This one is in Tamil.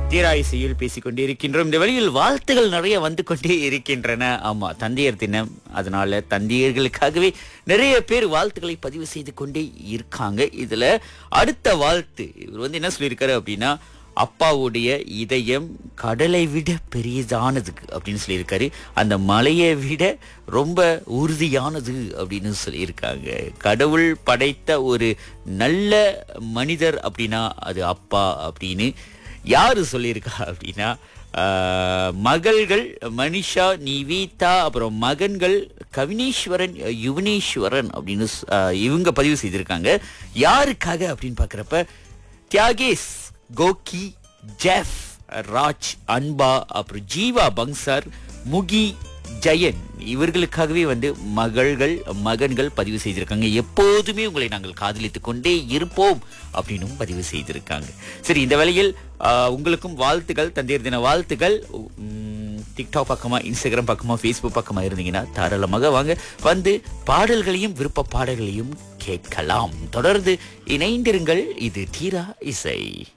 தீராயிசையில் பேசிக் கொண்டே இருக்கின்றோம் இந்த வழியில் வாழ்த்துகள் நிறைய வந்து கொண்டே இருக்கின்றன ஆமா தந்தையர் தினம் அதனால தந்தையர்களுக்காகவே நிறைய பேர் வாழ்த்துக்களை பதிவு செய்து கொண்டே இருக்காங்க இதுல அடுத்த வாழ்த்து இவர் வந்து என்ன சொல்லியிருக்காரு அப்படின்னா அப்பாவுடைய இதயம் கடலை விட பெரியதானது அப்படின்னு சொல்லியிருக்காரு அந்த மலையை விட ரொம்ப உறுதியானது அப்படின்னு சொல்லியிருக்காங்க கடவுள் படைத்த ஒரு நல்ல மனிதர் அப்படின்னா அது அப்பா அப்படின்னு யாரு சொல்லியிருக்கா அப்படின்னா ஆஹ், மகள்கள் மனிஷா நிவிதா அப்புறம் மகன்கள் கவினேஸ்வரன் யுவனேஸ்வரன் அப்படின்னு ஸ்- ஆஹ், இவங்க பதிவு செய்திருக்காங்க யாருக்காக அப்படின்னு பார்க்குறப்ப தியாகேஷ் கோகி ஜெஃப் ராஜ் அன்பா அப்புறம் ஜீவா பங்சார் முகி ஜெயன் இவர்களுக்காகவே வந்து மகள்கள் மகன்கள் பதிவு செய்திருக்காங்க எப்போதுமே உங்களை நாங்கள் காதலித்துக் கொண்டே இருப்போம் அப்படின்னும் பதிவு செய்திருக்காங்க சரி இந்த வேளையில் ஆஹ், உங்களுக்கும் வாழ்த்துக்கள் தந்தையர் தின வாழ்த்துக்கள் உம், டிக்டாக் பக்கமா இன்ஸ்டாகிராம் பக்கமா ஃபேஸ்புக் பக்கமா இருந்தீங்கன்னா தாராளமாக வாங்க வந்து பாடல்களையும் விருப்ப பாடல்களையும் கேட்கலாம் தொடர்ந்து இணைந்திருங்கள் இது தீரா இசை